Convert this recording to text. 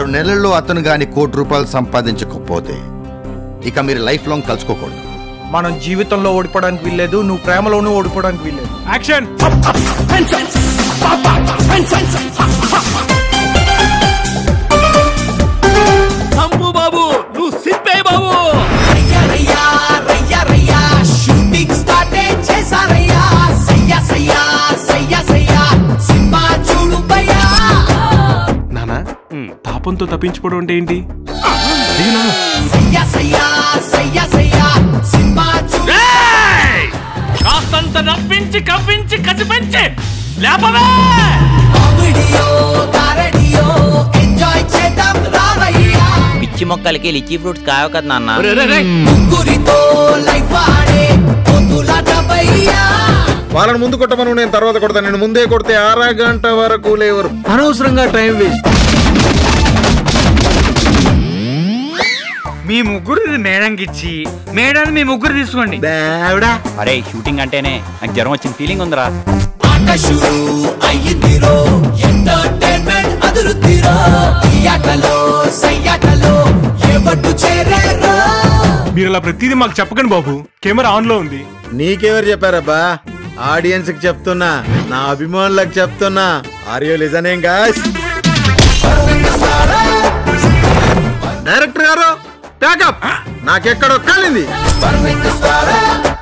నెలల్లో అతను గాని కోటి రూపాయలు సంపాదించకపోతే ఇక మీరు లైఫ్ లాంగ్ కలుసుకోకూడదు మనం జీవితంలో ఓడిపోవడానికి వీల్లేదు నువ్వు ప్రేమలోనూ ఓడిపోవడానికి వీల్లేదు యాక్షన్ చంపు బాబు నువ్వు సిప్పే బాబు షూటింగ్ స్టార్ట్ చేశారయ్యా సయ్యా సయ్యా సయ్యా సయ్యా సినిమా చూడు భయ్యా నానా తాపంతో తప్పించుకోవడం అంటే ఏంటి దిగు నాన్న. సయ్యా సయ్యా సయ్యా సయ్యా సినిమా చూడు కాస్తంత నవ్వించి కవ్వించి కసిపించి లేపవే కామెడియో కారడియో ఎంజాయ్ చేద్దాం రావయ్యా పిచ్చి మొక్కలకి లిచీ ఫ్రూట్స్ కాయవు కదా నాన్న ముగ్గురితో లైఫ్ ఆడే పొద్దులాట భయ్యా వాళ్ళని ముందు కొట్టమను నేను తర్వాత కొడతాను నేను ముందే కొడితే అరగంట వరకు లేవరు అనవసరంగా టైం వేస్ట్ మీ ముగ్గురు మేడంకి ఇచ్చి మేడాన్ని మీ ముగ్గురు తీసుకోండి అరే షూటింగ్ అంటేనే నాకు జ్వరం వచ్చిన ఫీలింగ్ ఉందిరా ఆట షురు అయ్యిందిరో ఎంటర్టైన్మెంట్ అదురుద్దిరో ఈ ఆటలో సయ్యాటలో ఎవట్టు చేరారో మీరు అలా ప్రతిదీ మాకు చెప్పకండి బాబు కెమెరా ఆన్ లో ఉంది నీకెవరు చెప్పారబ్బా ఆడియన్స్ కి చెప్తున్నా నా అభిమానులకు చెప్తున్నా ఆర్యో లిజనేం గాయస్ డైరెక్టర్ గారు ప్యాకప్ నాకెక్కడో కాలింది పర్ఫెక్ట్ స్టార్